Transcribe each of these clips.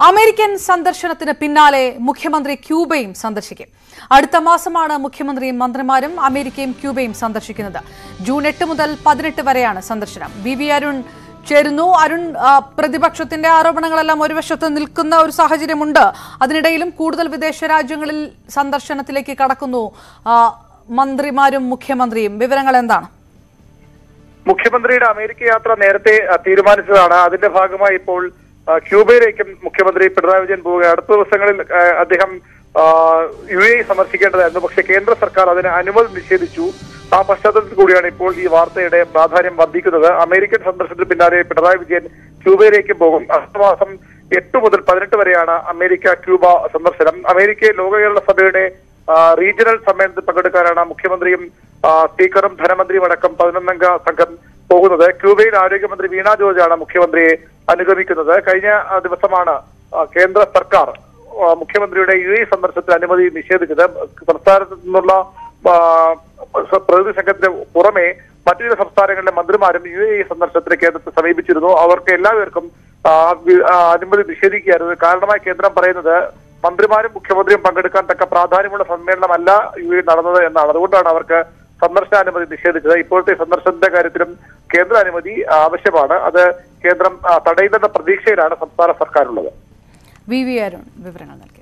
American സന്ദർശനത്തിന് പിന്നാലെ മുഖ്യമന്ത്രി ക്യൂബയും സന്ദർശിക്കും അടുത്ത മാസമാണ് മുഖ്യമന്ത്രിയും മന്ത്രിമാരും അമേരിക്കയും ക്യൂബയും സന്ദർശിക്കുന്നത് ജൂൺ എട്ട് മുതൽ പതിനെട്ട് വരെയാണ് സന്ദർശനം ബി വി അരുൺ ചേരുന്നു അരുൺ ആ, പ്രതിപക്ഷത്തിന്റെ ആരോപണങ്ങളെല്ലാം ഒരു വശത്ത് നിൽക്കുന്ന ഒരു സാഹചര്യമുണ്ട് അതിനിടയിലും കൂടുതൽ വിദേശ രാജ്യങ്ങളിൽ സന്ദർശനത്തിലേക്ക് കടക്കുന്നു ആ, മന്ത്രിമാരും മുഖ്യമന്ത്രിയും വിവരങ്ങൾ എന്താണ് മുഖ്യമന്ത്രിയുടെ അമേരിക്ക യാത്ര നേരത്തെ അഹ്, തീരുമാനിച്ചതാണ് അതിന്റെ ഭാഗമായി ഇപ്പോൾ അഹ്, ക്യൂബയിലേക്കും മുഖ്യമന്ത്രി പിണറായി വിജയൻ പോവുക അടുത്ത ദിവസങ്ങളിൽ അഹ്, അദ്ദേഹം ആഹ്, യു എ സന്ദർശിക്കേണ്ടതായിരുന്നു പക്ഷേ കേന്ദ്ര സർക്കാർ അതിന് അനുമതി നിഷേധിച്ചു ആ പശ്ചാത്തലത്തിൽ കൂടിയാണ് ഇപ്പോൾ ഈ വാർത്തയുടെ പ്രാധാന്യം വർദ്ധിക്കുന്നത് അമേരിക്കൻ സന്ദർശനത്തിന് പിന്നാലെ പിണറായി വിജയൻ ക്യൂബയിലേക്ക് പോകും അടുത്ത മാസം എട്ട് മുതൽ പതിനെട്ട് വരെയാണ് അമേരിക്ക ക്യൂബ സന്ദർശനം അമേരിക്കയിൽ ലോക കേരള സഭയുടെ ആ, റീജിയണൽ സമ്മേളനത്തിൽ പങ്കെടുക്കാനാണ് മുഖ്യമന്ത്രിയും ആ, സ്പീക്കറും ധനമന്ത്രിയും അടക്കം പതിനൊന്നംഗ സംഘം പോകുന്നത് ക്യൂബയിൽ ആരോഗ്യമന്ത്രി വീണ ജോർജാണ് മുഖ്യമന്ത്രിയെ അനുഗമിക്കുന്നത് കഴിഞ്ഞ ആ, ദിവസമാണ് ആ, കേന്ദ്ര സർക്കാർ ആ, മുഖ്യമന്ത്രിയുടെ യു എ സന്ദർശനത്തിന് അനുമതി നിഷേധിച്ചത് സംസ്ഥാനത്ത് നിന്നുള്ള ആ, പ്രതിനിധി സംഘത്തിന് പുറമെ മറ്റു ചില സംസ്ഥാനങ്ങളിലെ മന്ത്രിമാരും യു എ സന്ദർശനത്തിന് കേന്ദ്രത്തെ സമീപിച്ചിരുന്നു അവർക്ക് എല്ലാവർക്കും ആ, വി- ആ, അനുമതി നിഷേധിക്കുകയായിരുന്നു കാരണമായി കേന്ദ്രം പറയുന്നത് മന്ത്രിമാരും മുഖ്യമന്ത്രിയും പങ്കെടുക്കാൻ തക്ക പ്രാധാന്യമുള്ള സമ്മേളനമല്ല യു എ നടന്നത് എന്നാണ് അതുകൊണ്ടാണ് അവർക്ക് സന്ദർശനാനുമതി നിഷേധിച്ചത് ഇപ്പോഴത്തെ സന്ദർശനത്തിന്റെ കാര്യത്തിലും കേന്ദ്ര അനുമതി ആവശ്യമാണ് അത് കേന്ദ്രം ആ, തടയുമെന്ന പ്രതീക്ഷയിലാണ് സംസ്ഥാന സർക്കാരുള്ളത് വി വി അരുൺ വിവരങ്ങൾ നൽകി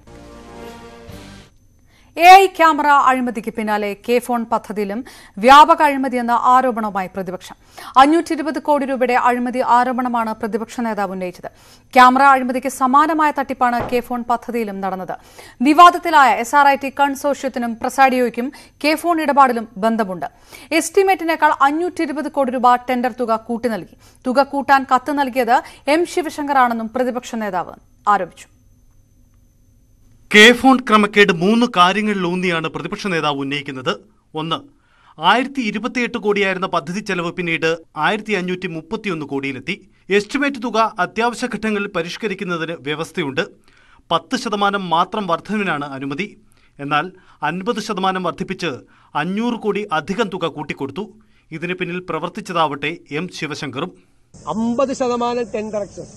എ ഐ ക്യാമറ അഴിമതിക്ക് പിന്നാലെ കെ ഫോൺ പദ്ധതിയിലും വ്യാപക അഴിമതിയെന്ന ആരോപണവുമായി പ്രതിപക്ഷം അഞ്ഞൂറ്റി ഇരുപത് കോടി രൂപയുടെ അഴിമതി ആരോപണമാണ് പ്രതിപക്ഷ നേതാവ് ഉന്നയിച്ചത് ക്യാമറ അഴിമതിക്ക് സമാനമായ തട്ടിപ്പാണ് കെ ഫോൺ പദ്ധതിയിലും നടന്നത് വിവാദത്തിലായ എസ് ആർ ഐ ടി കൺസോർഷ്യത്തിനും പ്രസാഡിയോയ്ക്കും കെ ഫോൺ ഇടപാടിലും ബന്ധമുണ്ട് എസ്റ്റിമേറ്റിനേക്കാൾ അഞ്ഞൂറ്റി ഇരുപത് കോടി രൂപ ടെൻഡർ തുക കൂട്ടി നൽകി തുക കൂട്ടാൻ കത്ത് നൽകിയത് എം ശിവശങ്കറാണെന്നും പ്രതിപക്ഷ നേതാവ് ആരോപിച്ചു കെ ഫോൺ ക്രമക്കേട് മൂന്ന് കാര്യങ്ങളിലൂന്നിയാണ് പ്രതിപക്ഷ നേതാവ് ഉന്നയിക്കുന്നത് ഒന്ന് ആയിരത്തി ഇരുപത്തിയെട്ട് കോടിയായിരുന്ന പദ്ധതി ചെലവ് പിന്നീട് ആയിരത്തി അഞ്ഞൂറ്റി മുപ്പത്തിയൊന്ന് കോടിയിലെത്തി എസ്റ്റിമേറ്റ് തുക അത്യാവശ്യ ഘട്ടങ്ങളിൽ പരിഷ്കരിക്കുന്നതിന് വ്യവസ്ഥയുണ്ട് പത്ത് ശതമാനം മാത്രം വർധനവിനാണ് അനുമതി എന്നാൽ അൻപത് ശതമാനം വർദ്ധിപ്പിച്ച് അഞ്ഞൂറ് കോടി അധികം തുക കൂട്ടിക്കൊടുത്തു ഇതിന് പിന്നിൽ പ്രവർത്തിച്ചതാവട്ടെ എം ശിവശങ്കറും അമ്പത് ശതമാനം ടെൻഡർ എക്സസ്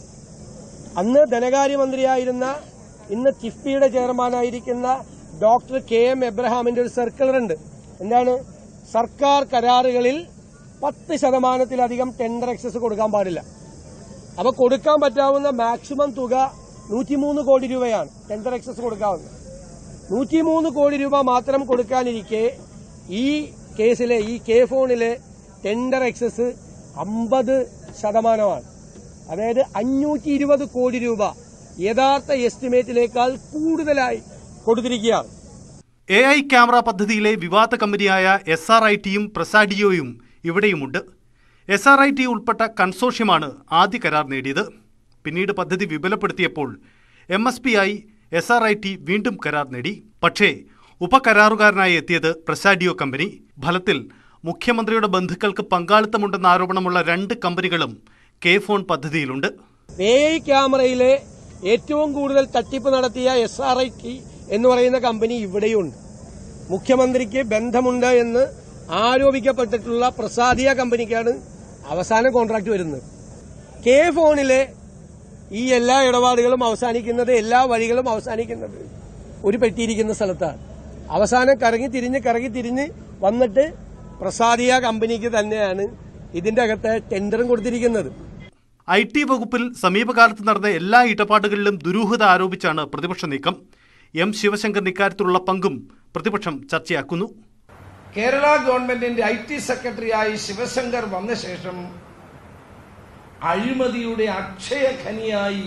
അന്ന് ധനകാര്യമന്ത്രിയായിരുന്ന ഇന്ന് കിഫ്ബിയുടെ ചെയർമാനായിരിക്കുന്ന ഡോക്ടർ കെ എം എബ്രഹാമിന്റെ ഒരു സർക്കുലർ ഉണ്ട് എന്താണ് സർക്കാർ കരാറുകളിൽ പത്ത് ശതമാനത്തിലധികം ടെൻഡർ എക്സസ് കൊടുക്കാൻ പാടില്ല അപ്പൊ കൊടുക്കാൻ പറ്റാവുന്ന മാക്സിമം തുക നൂറ്റിമൂന്ന് കോടി രൂപയാണ് ടെൻഡർ എക്സസ് കൊടുക്കാവുന്നത് നൂറ്റിമൂന്ന് കോടി രൂപ മാത്രം കൊടുക്കാനിരിക്കെ ഈ കേസിലെ ഈ കെ ഫോണിലെ ടെൻഡർ എക്സസ് അമ്പത് ശതമാനമാണ് അതായത് അഞ്ഞൂറ്റി ഇരുപത് കോടി രൂപ യഥാർത്ഥ എസ്റ്റിമേറ്റിനേക്കാൾ കൂടുതലായി കൊടുത്തിരിക്കുകയാണ് എ ഐ ക്യാമറ പദ്ധതിയിലെ വിവാദ കമ്പനിയായ എസ് ആർ ഐ ടിയും പ്രസാഡിയോയും ഇവിടെയുമുണ്ട് എസ് ആർ ഐ ടി ഉൾപ്പെട്ട കൺസോഷ്യമാണ് ആദ്യ കരാർ നേടിയത് പിന്നീട് പദ്ധതി വിപുലപ്പെടുത്തിയപ്പോൾ എം എസ് പി ആയി എസ് ആർ ഐ ടി വീണ്ടും കരാർ നേടി പക്ഷേ ഉപകരാറുകാരനായി എത്തിയത് പ്രസാഡിയോ കമ്പനി ഫലത്തിൽ മുഖ്യമന്ത്രിയുടെ ബന്ധുക്കൾക്ക് പങ്കാളിത്തമുണ്ടെന്ന ആരോപണമുള്ള രണ്ട് കമ്പനികളും കെ ഫോൺ പദ്ധതിയിലുണ്ട് എ ഐ ക്യാമറയിലെ ഏറ്റവും കൂടുതൽ തട്ടിപ്പ് നടത്തിയ എസ് ആർ ഐ ടി എന്ന് പറയുന്ന കമ്പനി ഇവിടെയുണ്ട് മുഖ്യമന്ത്രിക്ക് ബന്ധമുണ്ട് എന്ന് ആരോപിക്കപ്പെട്ടിട്ടുള്ള പ്രസാദിയ കമ്പനിക്കാണ് അവസാന കോൺട്രാക്ട് വരുന്നത് കെ ഫോണിലെ ഈ എല്ലാ ഇടപാടുകളും അവസാനിക്കുന്നത് എല്ലാ വഴികളും അവസാനിക്കുന്നത് ഒരു പെട്ടിയിരിക്കുന്ന സ്ഥലത്താണ് അവസാനം കറങ്ങി തിരിഞ്ഞ് കറങ്ങി തിരിഞ്ഞ് വന്നിട്ട് പ്രസാദിയ കമ്പനിക്ക് തന്നെയാണ് ഇതിന്റെ അകത്ത് ടെൻഡറും കൊടുത്തിരിക്കുന്നത് ഐ ടി വകുപ്പിൽ സമീപകാലത്ത് നടന്ന എല്ലാ ഇടപാടുകളിലും ദുരൂഹത ആരോപിച്ചാണ് പ്രതിപക്ഷ നീക്കം എം ശിവശങ്കർ ഇക്കാര്യത്തിലുള്ള പങ്കും പ്രതിപക്ഷം ചർച്ചയാക്കുന്നു കേരള ഗവൺമെന്റിന്റെ ഐ ടി സെക്രട്ടറിയായി ശിവശങ്കർ വന്ന ശേഷം അഴിമതിയുടെ അക്ഷയഖനിയായി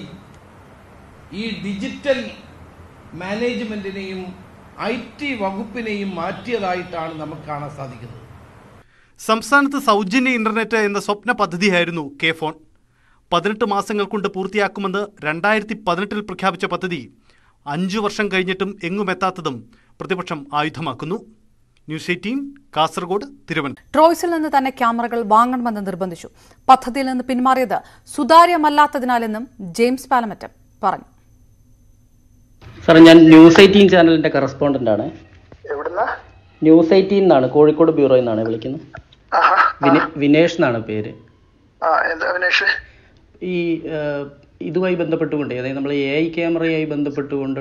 ഈ ഡിജിറ്റൽ മാനേജ്മെന്റിനെയും ഐ ടി വകുപ്പിനെയും മാറ്റിയതായിട്ടാണ് നമുക്ക് കാണാൻ സാധിക്കുന്നത് സംസ്ഥാനത്ത് സൗജന്യ ഇന്റർനെറ്റ് എന്ന സ്വപ്ന പദ്ധതിയായിരുന്നു കെ ഫോൺ പതിനെട്ട് മാസങ്ങൾ കൊണ്ട് പൂർത്തിയാക്കുമെന്ന് രണ്ടായിരത്തി പതിനെട്ടിൽ പ്രഖ്യാപിച്ച പദ്ധതി അഞ്ചു വർഷം കഴിഞ്ഞിട്ടും എങ്ങുമെത്താത്തതും പ്രതിപക്ഷം ആയുധമാക്കുന്നു ന്യൂസ് എയ്റ്റീൻ കാസർഗോഡ് തിരുവനന്തപുരം ട്രോയ്സിൽ നിന്ന് തന്നെ ക്യാമറകൾ വാങ്ങണമെന്ന് നിർബന്ധിച്ചു പദ്ധതിയിൽ നിന്ന് പിന്മാറിയത് സുതാര്യമല്ലാത്തതിനാലെന്നും ജെയിംസ് പാലമറ്റം പറഞ്ഞു സാറേ ഞാൻ ന്യൂസ് എയ്റ്റീൻ ചാനലിന്റെ കറസ്പോണ്ടന്റ് ആണ് എവിടുന്നാ ന്യൂസ് എയ്റ്റീൻ എന്നാണ് കോഴിക്കോട് ബ്യൂറോയിൽ നിന്നാണ് വിളിക്കുന്നത് ആഹാ വിനെ- വിനേഷ് എന്നാണ് പേര് ആ എന്താ അവിനേഷ് ഈ ഏഹ്, ഇതുമായി ബന്ധപ്പെട്ടുകൊണ്ട് അതായത് നമ്മൾ എ ഐ ക്യാമറയായി ബന്ധപ്പെട്ടുകൊണ്ട്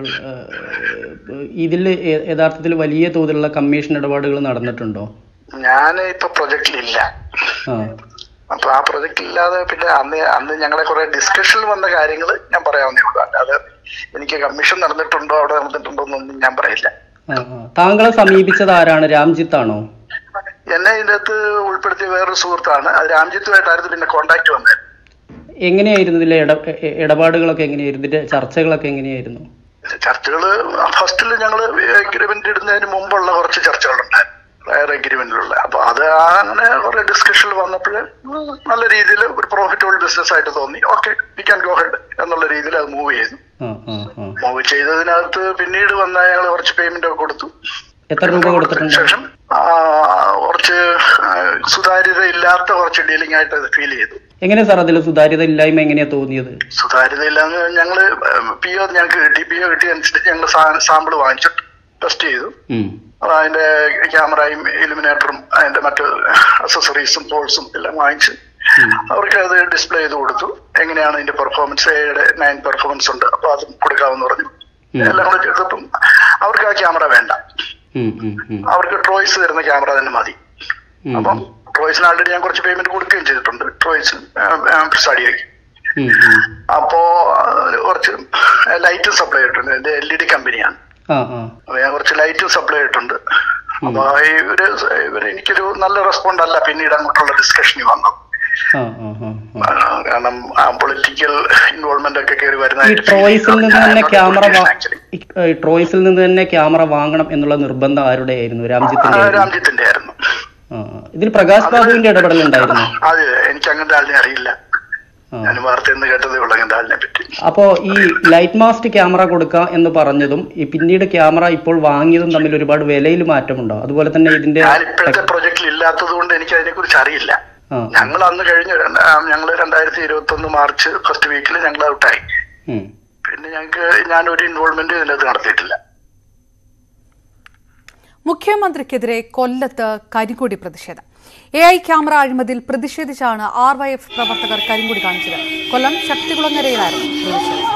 ഇതിൽ യഥാർത്ഥത്തിൽ വലിയ തോതിലുള്ള കമ്മീഷൻ ഇടപാടുകൾ നടന്നിട്ടുണ്ടോ ഞാൻ ഇപ്പൊ പ്രൊജക്റ്റിലില്ല ആ അപ്പൊ ആ പ്രൊജക്റ്റ് ഇല്ലാതെ പിന്നെ അന്ന് അന്ന് ഞങ്ങളെ കുറെ ഡിസ്കഷനിൽ വന്ന കാര്യങ്ങൾ ഞാൻ പറയാവുന്നേ ഉള്ളൂ അല്ലാതെ എനിക്ക് കമ്മീഷൻ നടന്നിട്ടുണ്ടോ അവിടെ നടന്നിട്ടുണ്ടോ എന്നൊന്നും ഞാൻ പറയില്ല ആ ആ. താങ്കളെ സമീപിച്ചത് ആരാണ് രാംജിത്ത് ആണോ എന്നെ ഇതിനകത്ത് ഉൾപ്പെടുത്തിയ വേറൊരു സുഹൃത്താണ് അത് രാംജിത്തുമായിട്ടായിരുന്നു പിന്നെ കോണ്ടാക്ട് വന്നത് എങ്ങനെയായിരുന്നു ഇതിലെ ഇട ഇ- ഇടപാടുകളൊക്കെ എങ്ങനെയായിരുന്നു ഇതിന്റെ ചർച്ചകളൊക്കെ എങ്ങനെയായിരുന്നു ചർച്ചകള് ഫസ്റ്റിൽ ഞങ്ങൾ എഗ്രിമെന്റ് ഇടുന്നതിന് മുമ്പുള്ള കുറച്ച് ചർച്ചകളുണ്ടായിരുന്നു വയർ എഗ്രിമെന്റിലുള്ള അപ്പൊ അത് ആ അങ്ങനെ കുറെ ഡിസ്കഷനിൽ വന്നപ്പോൾ നല്ല രീതിയിൽ ഒരു പ്രോഫിറ്റബിൾ ബിസിനസ് ആയിട്ട് തോന്നി okay we can go ahead എന്നുള്ള രീതിയിൽ അത് മൂവ് ചെയ്തു ആ ആ ആ മൂവ് ചെയ്തതിനകത്ത് പിന്നീട് വന്ന ഞങ്ങൾ കുറച്ച് പേയ്മെന്റ് ഒക്കെ കൊടുത്തു എത്ര രൂപ കൊടുത്തിട്ടുണ്ട് ശേഷം ആ, കുറച്ച് ആ, സുതാര്യത ഇല്ലാത്ത കുറച്ച് ഡീലിംഗ് ആയിട്ട് അത് ഫീൽ ചെയ്തു എങ്ങനെ സാർ അതിൽ സുതാര്യത ഇല്ലായ്മ എങ്ങനെയാ തോന്നിയത് സുതാര്യത ഇല്ലാന്ന് ഞങ്ങള് പി ഒ ഞങ്ങൾക്ക് കിട്ടി പി ഒ കിട്ടിയ അനുസരിച്ച് ഞങ്ങൾ സാമ്പിൾ വാങ്ങിച്ചു ടെസ്റ്റ് ചെയ്തു ഉം. അപ്പൊ അതിന്റെ ക്യാമറയും ഇലുമിനേറ്ററും അതിന്റെ മറ്റ് അക്സസറീസും പോൾസും എല്ലാം വാങ്ങിച്ച് അവർക്ക് അത് ഡിസ്പ്ലേ ചെയ്ത് കൊടുത്തു എങ്ങനെയാണ് ഇതിന്റെ പെർഫോമൻസ് എയുടെ നയൻ പെർഫോമൻസ് ഉണ്ട് അപ്പൊ അത് കൊടുക്കാമെന്ന് പറഞ്ഞു എല്ലാം കൂടെ ചെയ്തപ്പം അവർക്ക് ആ ക്യാമറ വേണ്ട ഉം, ഉം, ഉം. അവർക്ക് ട്രോയ്സ് തരുന്ന ക്യാമറ തന്നെ മതി ഉം, അപ്പം ട്രോയ്സിന് ആൾറെഡി ഞാൻ കുറച്ച് പേയ്മെന്റ് കൊടുക്കുകയും ചെയ്തിട്ടുണ്ട് ട്രോയ്സ് സ്റ്റഡിയാക്കി ഉം, ഉം. അപ്പോ ആ, കുറച്ച് ലൈറ്റ് സപ്ലൈ ചെയ്തിട്ടുണ്ട് എന്റെ എൽ ഇ ഡി കമ്പനിയാണ് ആ ആ അപ്പൊ ഞാൻ കുറച്ച് ലൈറ്റ് സപ്ലൈ ചെയ്തിട്ടുണ്ട് അപ്പൊ ഇവര് ഇവര് എനിക്കൊരു നല്ല റെസ്പോണ്ട് അല്ല പിന്നീട് അങ്ങോട്ടുള്ള ഡിസ്കഷനിൽ വന്നത് ആ ആ ആ ആ. ആ, കാരണം പൊളിറ്റിക്കൽ ഇൻവോൾവ്മെന്റ് ഒക്കെ കയറി ഈ ട്രോയ്സിൽ നിന്ന് തന്നെ ക്യാമറ വാ- ആക്ച്വലി ഈ, ഏ, ട്രോയ്സിൽ നിന്ന് തന്നെ ക്യാമറ വാങ്ങണം എന്നുള്ള നിർബന്ധം ആരുടെ ആയിരുന്നു രാംജിത്തിന്റെ ആയിരുന്നോ? രാംജിത്തിന്റെ ആയിരുന്നു ആ ആ. ഇതിൽ പ്രകാശ് ബാബുവിന്റെ ഇടപെടൽ ഉണ്ടായിരുന്നു അതെ എനിക്ക് അങ്ങനത്തെ ആളിനെ അറിയില്ല ആ. ഞാൻ വാർത്തയിൽ നിന്ന് കേട്ടതേ ഉള്ളൂ അങ്ങനത്തെ ആളിനെ പറ്റി അപ്പോ ഈ ലൈറ്റ് മാസ്റ്റ് ക്യാമറ കൊടുക്കുക എന്ന് പറഞ്ഞതും ഈ പിന്നീട് ക്യാമറ ഇപ്പോൾ വാങ്ങിയതും തമ്മിൽ ഒരുപാട് വിലയിൽ മാറ്റമുണ്ടോ അതുപോലെ തന്നെ ഇതിന്റെ ഞാൻ ഇപ്പോഴത്തെ പ്രൊജക്റ്റിൽ ഇല്ലാത്തത് കൊണ്ട് എനിക്ക് അതിനെ കുറിച്ച് അറിയില്ല ആ. ഞങ്ങൾ അന്ന് കഴിഞ്ഞ ഞങ്ങൾ രണ്ടായിരത്തി ഇരുപത്തി ഒന്ന് മാർച്ച് ഫസ്റ്റ് വീക്കിൽ ഞങ്ങൾ ഔട്ടായി ഉം. പിന്നെ ഞങ്ങൾക്ക് ഞാൻ ഒരു ഇൻവോൾവ്മെന്റ് ഇതിനകത്ത് നടത്തിയിട്ടില്ല മുഖ്യമന്ത്രിക്കെതിരെ കൊല്ലത്ത് കരിങ്കൊടി പ്രതിഷേധം എ ഐ ക്യാമറ അഴിമതിയിൽ പ്രതിഷേധിച്ചാണ് ആർ വൈ എഫ് പ്രവർത്തകർ കരിങ്കൊടി കാണിച്ചത് കൊല്ലം ശക്തികുളങ്ങരയിലായിരുന്നു പ്രതിഷേധം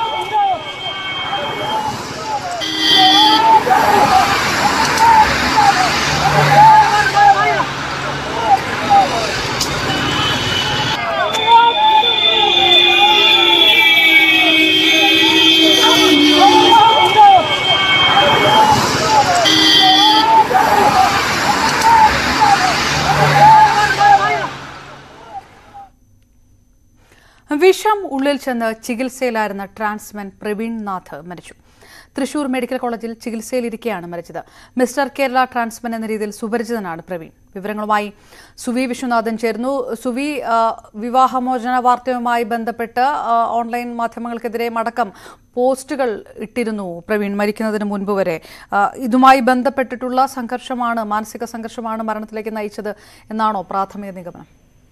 വിഷം ഉള്ളിൽ ചെന്ന് ചികിത്സയിലായിരുന്ന ട്രാൻസ്മെൻ പ്രവീൺ നാഥ് മരിച്ചു തൃശൂർ മെഡിക്കൽ കോളേജിൽ ചികിത്സയിലിരിക്കെയാണ് മരിച്ചത് മിസ്റ്റർ കേരള ട്രാൻസ്മെൻ എന്ന രീതിയിൽ സുപരിചിതനാണ് പ്രവീൺ വിവരങ്ങളുമായി സുവി വിശ്വനാഥൻ ചേർന്നു സുവി ആ, വിവാഹമോചന വാർത്തയുമായി ബന്ധപ്പെട്ട് ആ, ഓൺലൈൻ മാധ്യമങ്ങൾക്കെതിരെ മടക്കം പോസ്റ്റുകൾ ഇട്ടിരുന്നു പ്രവീൺ മരിക്കുന്നതിന് മുൻപ് വരെ ആ, ഇതുമായി ബന്ധപ്പെട്ടിട്ടുള്ള സംഘർഷമാണ് മാനസിക സംഘർഷമാണ് മരണത്തിലേക്ക് നയിച്ചത് എന്നാണോ പ്രാഥമിക നിഗമനം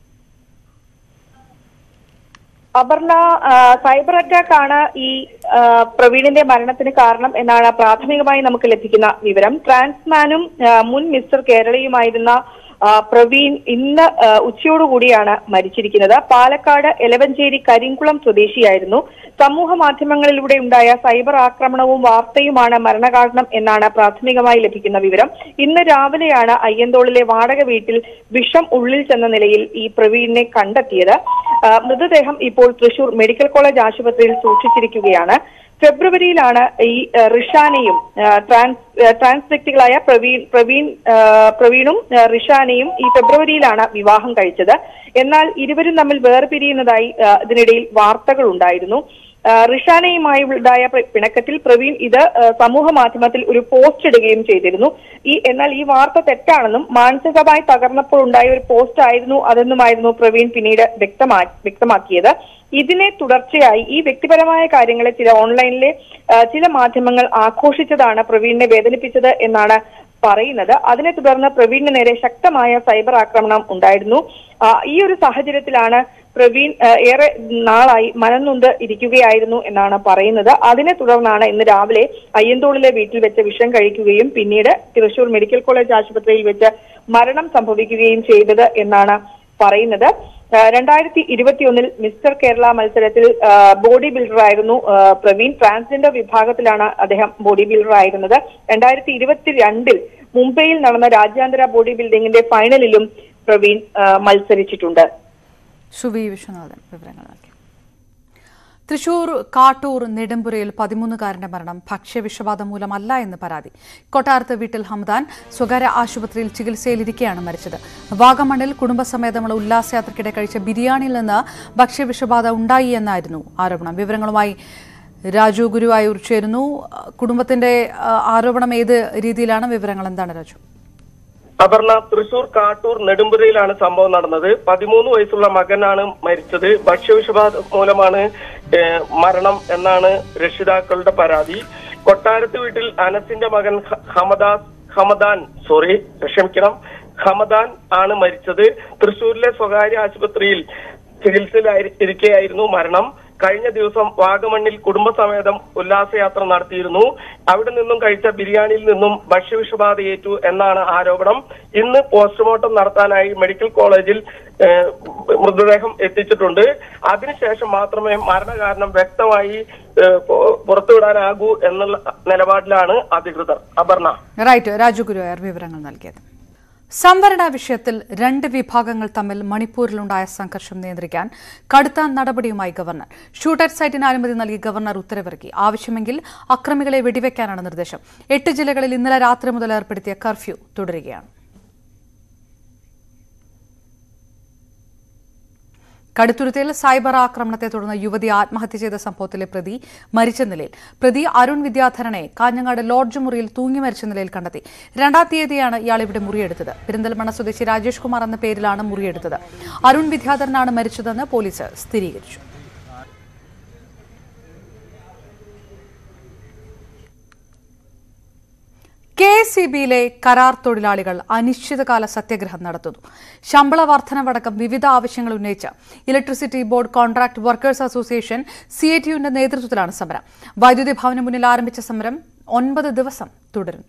അപർണ ആ, സൈബർ അറ്റാക്ക് ആണ് ഈ ആ, പ്രവീണിന്റെ മരണത്തിന് കാരണം എന്നാണ് പ്രാഥമികമായി നമുക്ക് ലഭിക്കുന്ന വിവരം ട്രാൻസ്മാനും ആ, മുൻ മിസ്റ്റർ കേരളയുമായിരുന്ന ആ, പ്രവീൺ ഇന്ന് ആ, ഉച്ചയോടുകൂടിയാണ് മരിച്ചിരിക്കുന്നത് പാലക്കാട് എലവഞ്ചേരി കരിങ്കുളം സ്വദേശിയായിരുന്നു സമൂഹ മാധ്യമങ്ങളിലൂടെ ഉണ്ടായ സൈബർ ആക്രമണവും വാർത്തയുമാണ് മരണകാരണം എന്നാണ് പ്രാഥമികമായി ലഭിക്കുന്ന വിവരം ഇന്ന് രാവിലെയാണ് അയ്യന്തോളിലെ വാടക വീട്ടിൽ വിഷം ഉള്ളിൽ ചെന്ന നിലയിൽ ഈ പ്രവീണിനെ കണ്ടെത്തിയത് ആ, മൃതദേഹം ഇപ്പോൾ തൃശൂർ മെഡിക്കൽ കോളേജ് ആശുപത്രിയിൽ സൂക്ഷിച്ചിരിക്കുകയാണ് ഫെബ്രുവരിയിലാണ് ഈ ആ, റിഷാനെയും ആ, ട്രാൻസ് ആ, ട്രാൻസ് വ്യക്തികളായ പ്രവീൺ പ്രവീൺ ആ, പ്രവീണും ആ, റിഷാനെയും ഈ ഫെബ്രുവരിയിലാണ് വിവാഹം കഴിച്ചത് എന്നാൽ ഇരുവരും തമ്മിൽ വേർപിരിയുന്നതായി ആ, ഇതിനിടയിൽ വാർത്തകൾ ഉണ്ടായിരുന്നു ആ, റിഷാനയുമായി ഉണ്ടായ പ്ര- പിണക്കത്തിൽ പ്രവീൺ ഇത് ആ, സമൂഹ മാധ്യമത്തിൽ ഒരു പോസ്റ്റ് ഇടുകയും ചെയ്തിരുന്നു ഈ എന്നാൽ ഈ വാർത്ത തെറ്റാണെന്നും മാനസികമായി തകർന്നപ്പോൾ ഉണ്ടായ ഒരു പോസ്റ്റ് ആയിരുന്നു അതെന്നുമായിരുന്നു പ്രവീൺ പിന്നീട് വ്യക്തമാ വ്യക്തമാക്കിയത് ഇതിനെ തുടർച്ചയായി ഈ വ്യക്തിപരമായ കാര്യങ്ങളെ ചില ഓൺലൈനിലെ ആ, ചില മാധ്യമങ്ങൾ ആഘോഷിച്ചതാണ് പ്രവീണിനെ വേദനിപ്പിച്ചത് എന്നാണ് പറയുന്നത് അതിനെ തുടർന്ന് പ്രവീണിന് നേരെ ശക്തമായ സൈബർ ആക്രമണം ഉണ്ടായിരുന്നു ആ, ഈ ഒരു സാഹചര്യത്തിലാണ് പ്രവീൺ ആ, ഏറെ നാളായി മനംനൊന്ത് ഇരിക്കുകയായിരുന്നു എന്നാണ് പറയുന്നത് അതിനെ തുടർന്നാണ് ഇന്ന് രാവിലെ അയ്യന്തോളിലെ വീട്ടിൽ വെച്ച് വിഷം കഴിക്കുകയും പിന്നീട് തൃശൂർ മെഡിക്കൽ കോളേജ് ആശുപത്രിയിൽ വെച്ച് മരണം സംഭവിക്കുകയും ചെയ്തത് എന്നാണ് പറയുന്നത് ആ, രണ്ടായിരത്തി ഇരുപത്തിയൊന്നിൽ മിസ്റ്റർ കേരള മത്സരത്തിൽ ആ, ബോഡി ബിൽഡർ ആയിരുന്നു ആ, പ്രവീൺ ട്രാൻസ്ജെൻഡർ വിഭാഗത്തിലാണ് അദ്ദേഹം ബോഡി ബിൽഡർ ആയിരുന്നത് രണ്ടായിരത്തി ഇരുപത്തിരണ്ടിൽ മുംബൈയിൽ നടന്ന രാജ്യാന്തര ബോഡി ബിൽഡിംഗിന്റെ ഫൈനലിലും പ്രവീൺ ആ, മത്സരിച്ചിട്ടുണ്ട് സുവി വിശ്വനാഥൻ വിവരങ്ങൾ നൽകി തൃശൂർ കാട്ടൂർ നെടുമ്പുരയിൽ പതിമൂന്നുകാരന്റെ മരണം ഭക്ഷ്യവിഷബാധ മൂലമല്ല എന്ന് പരാതി കൊട്ടാരത്ത് വീട്ടിൽ ഹംദാൻ സ്വകാര്യ ആശുപത്രിയിൽ ചികിത്സയിലിരിക്കെയാണ് മരിച്ചത് വാഗമണ്ണിൽ കുടുംബസമേതമുള്ള ഉല്ലാസയാത്രയ്ക്കിടെ കഴിച്ച ബിരിയാണിയിൽ നിന്ന് ഭക്ഷ്യവിഷബാധ ഉണ്ടായി എന്നായിരുന്നു ആരോപണം വിവരങ്ങളുമായി രാജു ഗുരുവായൂർ ചേരുന്നു കുടുംബത്തിന്റെ ആ, ആരോപണം ഏത് രീതിയിലാണ് വിവരങ്ങൾ എന്താണ് രാജു അപർണ തൃശൂർ കാട്ടൂർ നെടുമ്പുരയിലാണ് സംഭവം നടന്നത് പതിമൂന്ന് വയസ്സുള്ള മകനാണ് മരിച്ചത് ഭക്ഷ്യവിഷബാധ മൂലമാണ് ഏഹ്, മരണം എന്നാണ് രക്ഷിതാക്കളുടെ പരാതി കൊട്ടാരത്ത് വീട്ടിൽ അനസിന്റെ മകൻ ഹ- ഹമദാസ് ഹമദാൻ സോറി ക്ഷമിക്കണം ഹമദാൻ ആണ് മരിച്ചത് തൃശൂരിലെ സ്വകാര്യ ആശുപത്രിയിൽ ചികിത്സയിലിരിക്കെയായിരുന്നു മരണം കഴിഞ്ഞ ദിവസം വാഗമണ്ണിൽ കുടുംബസമേതം ഉല്ലാസയാത്ര നടത്തിയിരുന്നു അവിടെ നിന്നും കഴിച്ച ബിരിയാണിയിൽ നിന്നും ഭക്ഷ്യവിഷബാധയേറ്റു എന്നാണ് ആരോപണം ഇന്ന് പോസ്റ്റ്മോർട്ടം നടത്താനായി മെഡിക്കൽ കോളേജിൽ ഏഹ്, മൃതദേഹം എത്തിച്ചിട്ടുണ്ട് അതിനുശേഷം മാത്രമേ മരണകാരണം വ്യക്തമായി ഏഹ്, പു- പുറത്തുവിടാനാകൂ എന്നുള്ള നിലപാടിലാണ് അധികൃതർ അപർണ റൈറ്റ് രാജു ഗുരുവായൂർ വിവരങ്ങൾ നൽകിയത് സംവരണ വിഷയത്തിൽ രണ്ട് വിഭാഗങ്ങൾ തമ്മിൽ മണിപ്പൂരിലുണ്ടായ സംഘർഷം നിയന്ത്രിക്കാൻ കടുത്ത നടപടിയുമായി ഗവർണർ ഷൂട്ടർ സൈറ്റിന് അനുമതി നൽകി ഗവർണർ ഉത്തരവിറക്കി ആവശ്യമെങ്കിൽ അക്രമികളെ വെടിവെക്കാനാണ് നിർദ്ദേശം എട്ട് ജില്ലകളിൽ ഇന്നലെ രാത്രി മുതൽ ഏർപ്പെടുത്തിയ കർഫ്യൂ തുടരുകയാണ് കടുത്തുരുത്തിയിൽ സൈബർ ആക്രമണത്തെ തുടർന്ന് യുവതി ആത്മഹത്യ ചെയ്ത സംഭവത്തിലെ പ്രതി മരിച്ച നിലയിൽ പ്രതി അരുൺ വിദ്യാധരനെ കാഞ്ഞങ്ങാട് ലോഡ്ജ് മുറിയിൽ തൂങ്ങി മരിച്ച നിലയിൽ കണ്ടെത്തി രണ്ടാം തീയതിയാണ് ഇയാൾ ഇവിടെ മുറിയെടുത്തത് പെരിന്തൽമണ്ണ സ്വദേശി രാജേഷ് കുമാർ എന്ന പേരിലാണ് മുറിയെടുത്തത് അരുൺ വിദ്യാധരനാണ് മരിച്ചതെന്ന് പോലീസ് സ്ഥിരീകരിച്ചു കെ എസ് ഇ ബിയിലെ കരാർ തൊഴിലാളികൾ അനിശ്ചിതകാല സത്യാഗ്രഹം നടത്തുന്നു ശമ്പള വർധനവടക്കം വിവിധ ആവശ്യങ്ങൾ ഉന്നയിച്ച് electricity board contract workers association C A ടിയുവിന്റെ നേതൃത്വത്തിലാണ് സമരം വൈദ്യുതി ഭവന് മുന്നിൽ ആരംഭിച്ച സമരം ഒൻപത് ദിവസം തുടരുന്നു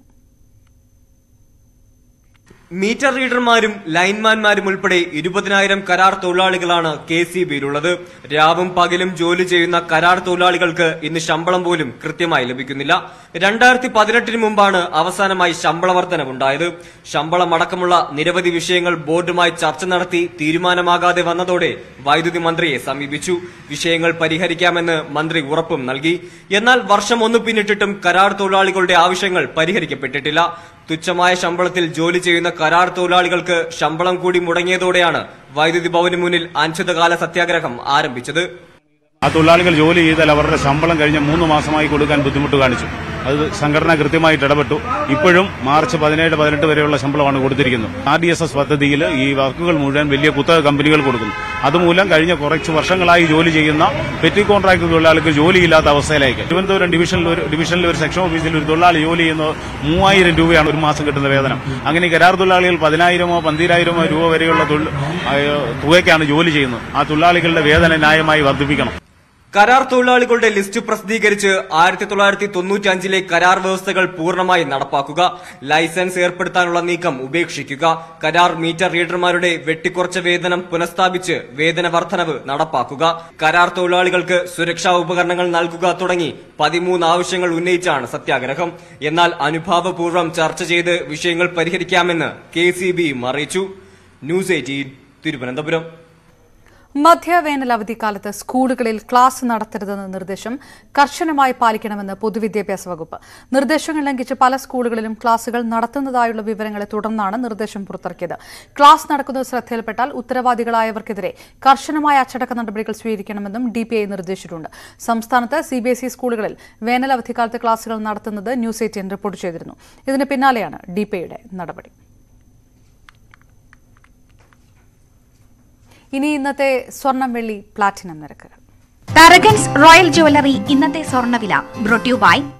മീറ്റർ റീഡർമാരും ലൈൻമാൻമാരും ഉൾപ്പെടെ ഇരുപതിനായിരം കരാർ തൊഴിലാളികളാണ് കെ സി ബിയിലുള്ളത് രാവും പകലും ജോലി ചെയ്യുന്ന കരാർ തൊഴിലാളികൾക്ക് ഇന്ന് ശമ്പളം പോലും കൃത്യമായി ലഭിക്കുന്നില്ല രണ്ടായിരത്തി പതിനെട്ടിന് മുമ്പാണ് അവസാനമായി ശമ്പള വർധനവുണ്ടായത് ശമ്പളം അടക്കമുള്ള നിരവധി വിഷയങ്ങൾ ബോർഡുമായി ചർച്ച നടത്തി തീരുമാനമാകാതെ വന്നതോടെ വൈദ്യുതി മന്ത്രിയെ സമീപിച്ചു വിഷയങ്ങൾ പരിഹരിക്കാമെന്ന് മന്ത്രി ഉറപ്പും നൽകി എന്നാൽ വർഷം ഒന്ന് പിന്നിട്ടിട്ടും കരാർ തൊഴിലാളികളുടെ ആവശ്യങ്ങൾ പരിഹരിക്കപ്പെട്ടിട്ടില്ല തുച്ഛമായ ശമ്പളത്തിൽ ജോലി ചെയ്യുന്ന കരാർ തൊഴിലാളികൾക്ക് ശമ്പളം കൂടി മുടങ്ങിയതോടെയാണ് വൈദ്യുതി ഭവന് മുന്നിൽ അനിശ്ചിതകാല സത്യാഗ്രഹം ആരംഭിച്ചത് ആ തൊഴിലാളികൾ ജോലി ചെയ്താൽ അവരുടെ ശമ്പളം കഴിഞ്ഞ മൂന്ന് മാസമായി കൊടുക്കാൻ ബുദ്ധിമുട്ട് കാണിച്ചു അത് സംഘടന കൃത്യമായിട്ട് ഇടപെട്ടു ഇപ്പോഴും മാർച്ച് പതിനേഴ് പതിനെട്ട് വരെയുള്ള ശമ്പളമാണ് കൊടുത്തിരിക്കുന്നത് ആർ ഡി എസ് എസ് പദ്ധതിയിൽ ഈ വർക്കുകൾ മുഴുവൻ വലിയ കുത്തക കമ്പനികൾ കൊടുക്കുന്നു അതുമൂലം കഴിഞ്ഞ കുറച്ച് വർഷങ്ങളായി ജോലി ചെയ്യുന്ന പെറ്റി കോൺട്രാക്ട് തൊഴിലാളികൾക്ക് ജോലിയില്ലാത്ത അവസ്ഥയിലേക്ക് തിരുവനന്തപുരം ഡിവിഷനിൽ ഒരു ഡിവിഷനിൽ ഒരു സെക്ഷൻ ഓഫീസിൽ ഒരു തൊഴിലാളി ജോലി ചെയ്യുന്നത് മൂവായിരം രൂപയാണ് ഒരു മാസം കിട്ടുന്ന വേതനം അങ്ങനെ കരാർ തൊഴിലാളികൾ പതിനായിരമോ പന്തിരായിരമോ രൂപ വരെയുള്ള തൊഴിൽ- ആ, തുകയ്ക്കാണ് ജോലി ചെയ്യുന്നത് ആ തൊഴിലാളികളുടെ വേതന ന്യായമായി വർദ്ധിപ്പിക്കണം കരാർ തൊഴിലാളികളുടെ ലിസ്റ്റ് പ്രസിദ്ധീകരിച്ച് ആയിരത്തി തൊള്ളായിരത്തി തൊണ്ണൂറ്റി അഞ്ചിലെ കരാർ വ്യവസ്ഥകൾ പൂർണ്ണമായി നടപ്പാക്കുക ലൈസൻസ് ഏർപ്പെടുത്താനുള്ള നീക്കം ഉപേക്ഷിക്കുക കരാർ മീറ്റർ റീഡർമാരുടെ വെട്ടിക്കുറച്ച വേതനം പുനഃസ്ഥാപിച്ച് വേതന വർധനവ് നടപ്പാക്കുക കരാർ തൊഴിലാളികൾക്ക് സുരക്ഷാ ഉപകരണങ്ങൾ നൽകുക തുടങ്ങി പതിമൂന്ന് ആവശ്യങ്ങൾ ഉന്നയിച്ചാണ് സത്യാഗ്രഹം എന്നാൽ അനുഭാവപൂർവ്വം ചർച്ച ചെയ്ത് വിഷയങ്ങൾ പരിഹരിക്കാമെന്ന് കെ സി ബിയും അറിയിച്ചു ന്യൂസ് എയ്റ്റീൻ തിരുവനന്തപുരം മധ്യവേനൽ അവധിക്കാലത്ത് സ്കൂളുകളിൽ ക്ലാസ് നടത്തരുതെന്ന നിർദ്ദേശം കർശനമായി പാലിക്കണമെന്ന് പൊതുവിദ്യാഭ്യാസ വകുപ്പ് നിർദ്ദേശങ്ങൾ ലംഘിച്ച് പല സ്കൂളുകളിലും ക്ലാസുകൾ നടത്തുന്നതായുള്ള വിവരങ്ങളെ തുടർന്നാണ് നിർദ്ദേശം പുറത്തിറക്കിയത് ക്ലാസ് നടക്കുന്നത് ശ്രദ്ധയിൽപ്പെട്ടാൽ ഉത്തരവാദികളായവർക്കെതിരെ കർശനമായ അച്ചടക്ക നടപടികൾ സ്വീകരിക്കണമെന്നും ഡിപിഐ നിർദ്ദേശിച്ചിട്ടുണ്ട് സംസ്ഥാനത്ത് സിബിഎസ്ഇ സ്കൂളുകളിൽ വേനൽ അവധിക്കാലത്ത് ക്ലാസുകൾ നടത്തുന്നത് ന്യൂസ് എയ്റ്റീൻ റിപ്പോർട്ട് ചെയ്തിരുന്നു ഇതിന് പിന്നാലെയാണ് ഡിപിഐയുടെ നടപടി ഇനി ഇന്നത്തെ സ്വർണം വെള്ളി പ്ലാറ്റിനം നിരക്കുകൾ പാരഗൻസ് റോയൽ ജ്വല്ലറി ഇന്നത്തെ സ്വർണ്ണവില ബ്രോട്യൂ ബൈ